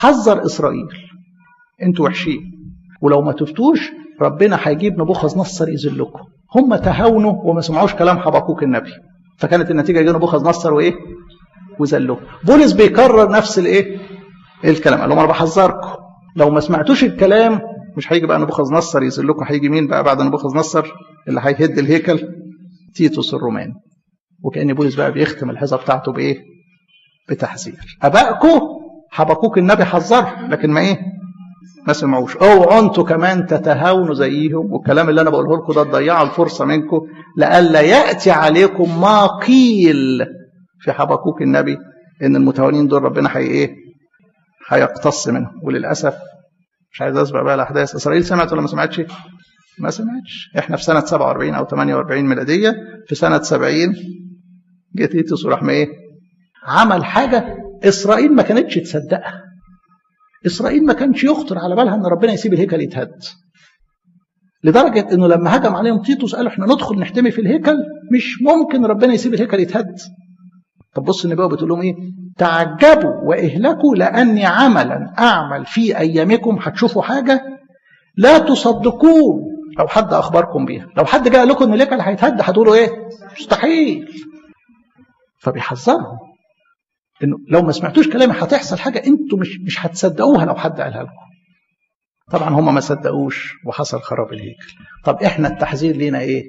حذر اسرائيل انتوا وحشين ولو ما تفتوش ربنا هيجيب نبوخذ نصر يذلكم هم تهاونوا وما سمعوش كلام حبقوك النبي فكانت النتيجه جه نبوخذ نصر وايه وذلهم بولس بيكرر نفس الايه الكلام قال لهم انا بحذركم لو ما سمعتوش الكلام مش هيجي بقى نبوخذ نصر يذلكم هيجي مين بقى بعد نبوخذ نصر اللي هيهد الهيكل تيتوس الروماني وكان بولس بقى بيختم الحزه بتاعته بايه بتحذير ابائكم حبقوك النبي حذرهم لكن ما ايه ما سمعوش اوعوا انتوا كمان تتهاونوا زيهم والكلام اللي انا بقوله لكم ده تضيعوا الفرصه منكم لئلا ياتي عليكم ما قيل في حبقوك النبي ان المتهاونين دول ربنا هي ايه هيقتص منهم وللاسف مش عايز اسبق بقى الاحداث اسرائيل سمعت ولا ما سمعتش ما سمعتش احنا في سنه 47 او 48 ميلاديه في سنه 70 جه تيتوس وراح ايه عمل حاجه اسرائيل ما كانتش تصدقها اسرائيل ما كانش يخطر على بالها ان ربنا يسيب الهيكل يتهد لدرجه انه لما هجم عليهم تيتوس قالوا احنا ندخل نحتمي في الهيكل مش ممكن ربنا يسيب الهيكل يتهد طب بص النبي بتقول لهم ايه تعجبوا واهلكوا لاني عملا اعمل في ايامكم هتشوفوا حاجه لا تصدقون لو حد اخبركم بيها لو حد جاء لكم ان الهيكل هيتهد هتقولوا ايه مستحيل فبيحذرهم انه لو ما سمعتوش كلامي هتحصل حاجه انتوا مش مش هتصدقوها لو حد قالها لكم طبعا هم ما صدقوش وحصل خراب الهيكل طب احنا التحذير لينا ايه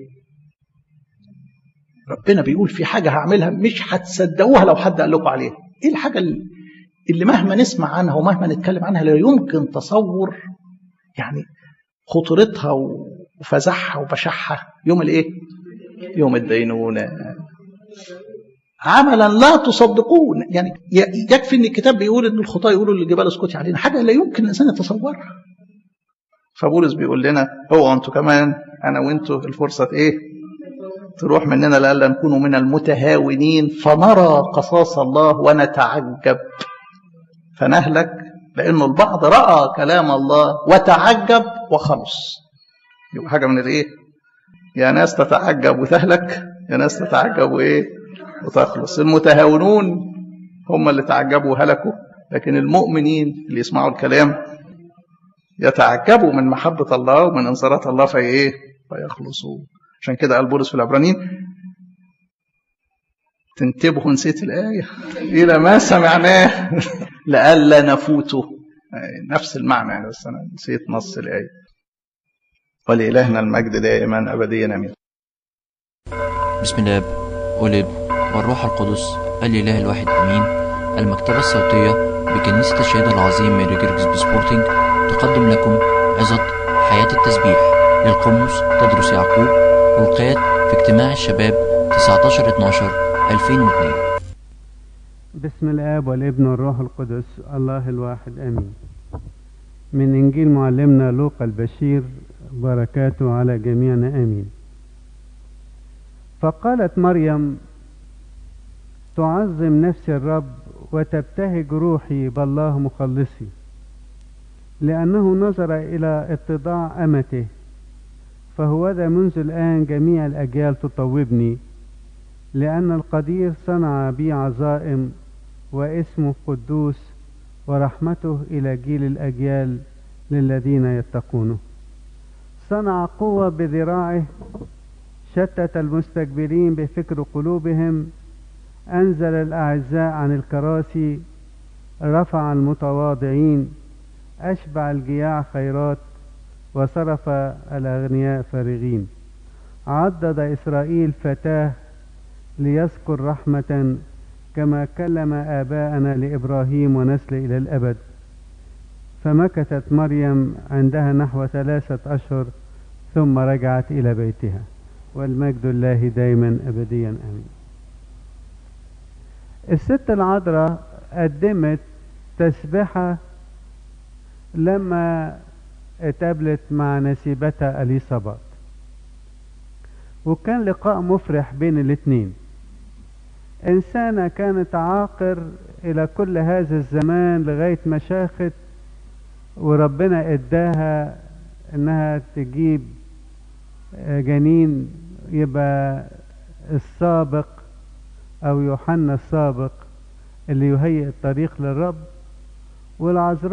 ربنا بيقول في حاجه هعملها مش هتصدقوها لو حد قال لكم عليها ايه الحاجه اللي مهما نسمع عنها ومهما نتكلم عنها لا يمكن تصور يعني خطورتها وفزعها وبشعها يوم الايه يوم الدينونه عملا لا تصدقون يعني يكفي ان الكتاب بيقول ان الخطاه يقولوا للجبال اسكتي علينا حاجه لا يمكن الانسان يتصورها فبولس بيقول لنا اوعوا انتوا كمان انا وانتوا الفرصه ايه تروح مننا لألا نكون من المتهاونين فنرى قصاص الله ونتعجب فنهلك لأنه البعض رأى كلام الله وتعجب وخلص يبقى حاجة من الإيه يا ناس تتعجب وتهلك يا ناس تتعجب وإيه وتخلص المتهاونون هم اللي تعجبوا وهلكوا لكن المؤمنين اللي يسمعوا الكلام يتعجبوا من محبة الله ومن انصارات الله في إيه فيخلصوا عشان كده قال بولس في العبرانيين تنتبهوا نسيت الآية إلى ما سمعناه لئلا نفوته نفس المعنى يعني بس أنا نسيت نص الآية ولإلهنا المجد دائما أبديا أمين بسم الله والابن والروح القدس الإله الواحد أمين المكتبة الصوتية بكنيسة الشهيد العظيم ميري جيرجس بسبورتنج تقدم لكم عظة حياة التسبيح للقمص تدرس يعقوب ألقيت في اجتماع الشباب 19/12/2002 بسم الآب والابن والروح القدس الله الواحد آمين من إنجيل معلمنا لوقا البشير بركاته على جميعنا آمين فقالت مريم تعظم نفسي الرب وتبتهج روحي بالله مخلصي لأنه نظر إلى اتضاع أمته فهوذا منذ الآن جميع الأجيال تطوبني لأن القدير صنع بي عظائم واسمه قدوس ورحمته إلى جيل الأجيال للذين يتقونه صنع قوة بذراعه شتت المستكبرين بفكر قلوبهم أنزل الأعزاء عن الكراسي رفع المتواضعين أشبع الجياع خيرات وصرف الأغنياء فارغين عضد إسرائيل فتاه ليذكر رحمة كما كلم آباءنا لإبراهيم ونسل إلى الأبد فمكثت مريم عندها نحو ثلاثة أشهر ثم رجعت إلى بيتها والمجد الله دائما أبديا آمين الست العذراء قدمت تسبحة لما اتقابلت مع نسيبتها أليصابات وكان لقاء مفرح بين الاتنين إنسانة كانت عاقر إلى كل هذا الزمان لغاية ما شاخت وربنا إداها إنها تجيب جنين يبقى السابق أو يوحنا السابق اللي يهيئ الطريق للرب والعذراء